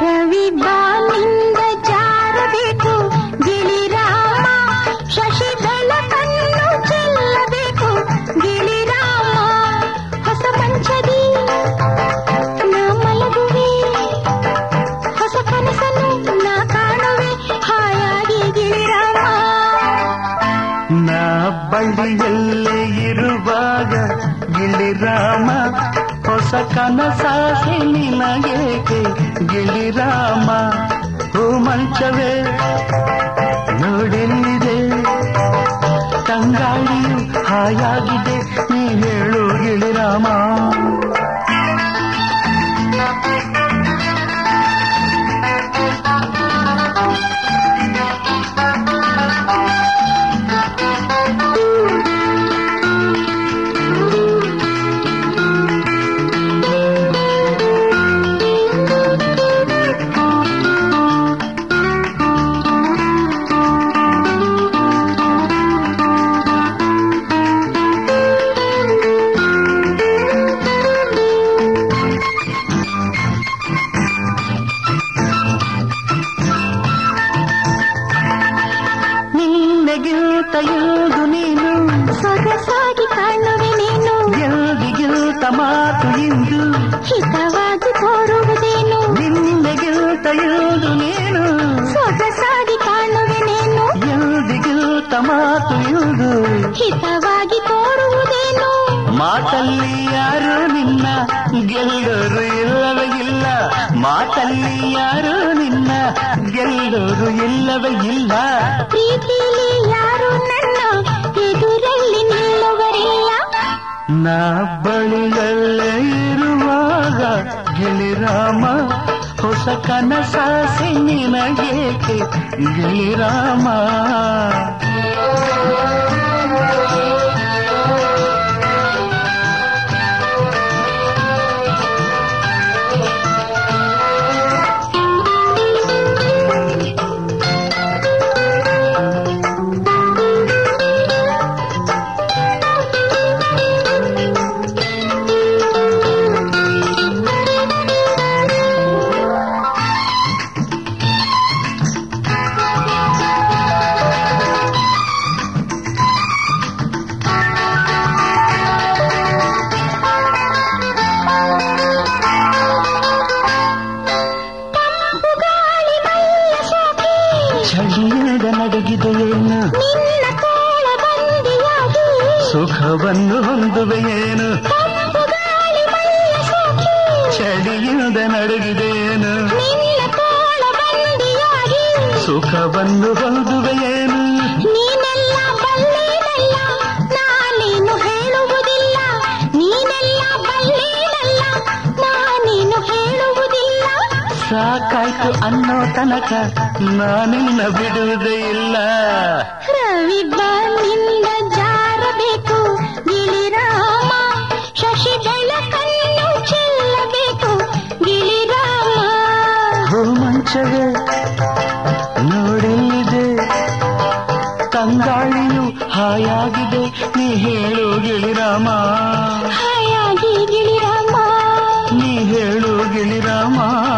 ರವಿ ಬಾನಿಂದ ಜಾರಬೇಕು ಗಿಳಿರಾಮ ಶಶಿ ಬೆಳಕನ್ನು ಚೆಲ್ಲಬೇಕು ಗಿಳಿರಾಮ ಹೊಸ ಮಂಚದಿ ನಾ ಮಲಗುವೆ ಹೊಸ ಕನಸನ್ನು ನಾ ಕಾಣುವೆ ಹಾಯಾಗಿ ಗಿಳಿರಾಮ ನಾ ಬಳ್ಳಿಯಲ್ಲೇ ಇರುವಾಗ ಗಿಳಿರಾಮ ಹೊಸ ಕನಸಾಸೆ ನಿನಗೇಕೆ ಗಿಳಿರಾಮ ಹೂ ಮಂಚವೇ ನೋಡೆಲ್ಲಿದೆ ತಂಗಾಳಿಯು ಹಾಯಾಗಿದೆ ನೀ ಹೇಳು ಗಿಳಿರಾಮ ನಿನ್ನೆಗಿಂತ ಎಂದು ನೀನು ಸೊಗಸಾಗಿ ಕಾಣುವೆ ನೀನು ಎಂದಿಗಿಂತ ಮಾತು ಇಂದು ಹಿತವಾಗಿ ತೋರುವುದೇನು ನಿನ್ನೆಗಿಂತ ಎಂದು ನೀನು ಸೊಗಸಾಗಿ ಕಾಣುವೆ ನೀನು ಎಂದಿಗಿಂತ ಮಾತು ಇಂದು ಹಿತವಾಗಿ ತೋರುವುದೇನು ಮಾತಲ್ಲಿ ಯಾರು ನಿನ್ನ ಗೆಲ್ಲೋರು ಇಲ್ಲವೇ ಇಲ್ಲ ಮಾತಲ್ಲಿ ಯಾರು ನಿನ್ನ ಗೆಲ್ಲೋರು ಇಲ್ಲವೇ ಇಲ್ಲ ಪ್ರೀತಿಲಿ ಯಾರು ನನ್ನ ಎದುರಲ್ಲಿ ನಿಲ್ಲುವರಿಲ್ಲ ನಾ ಬಳಿಯಲ್ಲೇ ಇರುವಾಗ ಗಿಳಿರಾಮ ಹೊಸ ಕನಸಾಸೆ ನಿನಗೇಕೆ ಗಿಳಿರಾಮ ಗಾಳಿ ಮೈಯ ಸೋಕಿ ಚಳಿಯಿಂದ ನಡಗಿದೆಯೇನು ನಿನ್ನ ತೋಳ ಬಂದಿಯಾಗಿ ಸುಖವನ್ನು ಹೊಂದುವೆಯೇನು ತಂಪು ಗಾಳಿ ಮೈಯ ಸೋಕಿ ಚಳಿಯಿಂದ ನಡಗಿದೇನು ನಿನ್ನ ತೋಳ ಬಂದಿಯಾಗಿ ಸುಖವನ್ನು ಹೊಂದುವೆಯೇನು ನೀನೆಲ್ಲ ಬಲ್ಲೇನಲ್ಲ ನಾನೇನು ಹೇಳುವುದಿಲ್ಲ ನೀನೆಲ್ಲ ಬಲ್ಲೇನಲ್ಲ ನಾನೇನು ಹೇಳುವುದಿಲ್ಲ ಸಾಕಾಯ್ತು ಅನ್ನೋ ತನಕ ನಾನಿನ್ನ ಬಿಡುವುದೇ ಇಲ್ಲ ರವಿ ಬಾನಿಂದ ಜಾರಬೇಕು ಗಿಳಿರಾಮ ಶಶಿ ಬೆಳಕನ್ನು ಚೆಲ್ಲಬೇಕು ಗಿಳಿರಾಮ ಹೋ ಮಂಚವೇ ನೋಡೆಲ್ಲಿದೆ ತಂಗಾಳಿಯು ಹಾಯಾಗಿದೆ ನೀ ಹೇಳು ಗಿಳಿರಾಮ ಹಾಯಾಗಿ ಗಿಳಿರಾಮ ನೀ ಹೇಳು ಗಿಳಿರಾಮ